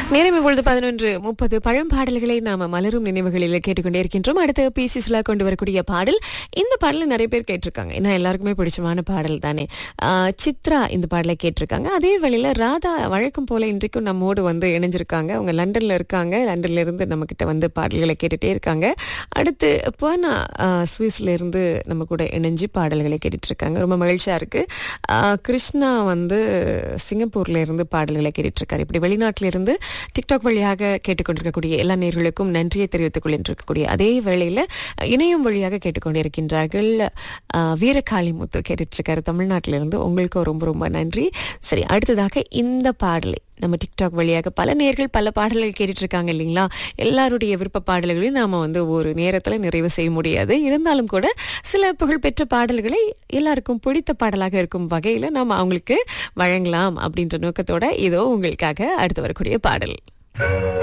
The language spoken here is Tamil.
நேரம் இப்பொழுது பதினொன்று முப்பது பழம்பாடல்களை நாம மலரும் நினைவுகளில் கேட்டுக்கொண்டே இருக்கின்றோம் அடுத்து பி சி சுலா கொண்டு வரக்கூடிய பாடல் இந்த பாடலை நிறைய பேர் கேட்டிருக்காங்க ஏன்னா எல்லாருக்குமே பிடிச்சமான பாடல் தானே ஆஹ் சித்ரா இந்த பாடலை கேட்டிருக்காங்க அதே வேளையில ராதா வழக்கம் போல இன்றைக்கும் நம்மோடு வந்து இணைஞ்சிருக்காங்க அவங்க லண்டன்ல இருக்காங்க லண்டன்ல இருந்து நம்ம கிட்ட வந்து பாடல்களை கேட்டுட்டே இருக்காங்க அடுத்து புவனா ஆஹ் சுவிஸ்ல இருந்து நம்ம கூட இணைஞ்சு பாடல்களை கேட்டுட்டு இருக்காங்க ரொம்ப மகிழ்ச்சியா இருக்கு ஆஹ் கிருஷ்ணா வந்து சிங்கப்பூர்ல இருந்து பாடல்களை கேட்டுட்டு இருக்காரு இப்படி வெளிநாட்டில இருந்து டிக்டாக் வழியாக கேட்டுக்கொண்டிருக்கக்கூடிய எல்லா நேர்களுக்கும் நன்றியை தெரிவித்துக் கொண்டிருக்கக்கூடிய அதே வேளையில இணையம் வழியாக கேட்டுக்கொண்டிருக்கின்றார்கள் ஆஹ் வீரகாளிமுத்து கேட்டுட்டு இருக்காரு தமிழ்நாட்டில இருந்து உங்களுக்கு ரொம்ப ரொம்ப நன்றி சரி அடுத்ததாக இந்த பாடலை நம்ம டிக்டாக் வழியாக பல நேர்கள் பல பாடல்கள் கேட்டுட்டு இருக்காங்க இல்லைங்களா எல்லாருடைய விருப்ப பாடல்களையும் நாம வந்து ஒரு நேரத்துல நிறைவு செய்ய முடியாது இருந்தாலும் கூட சில புகழ்பெற்ற பாடல்களை எல்லாருக்கும் பிடித்த பாடலாக இருக்கும் வகையில நாம அவங்களுக்கு வழங்கலாம் அப்படின்ற நோக்கத்தோட இதோ உங்களுக்காக அடுத்து வரக்கூடிய பாடல்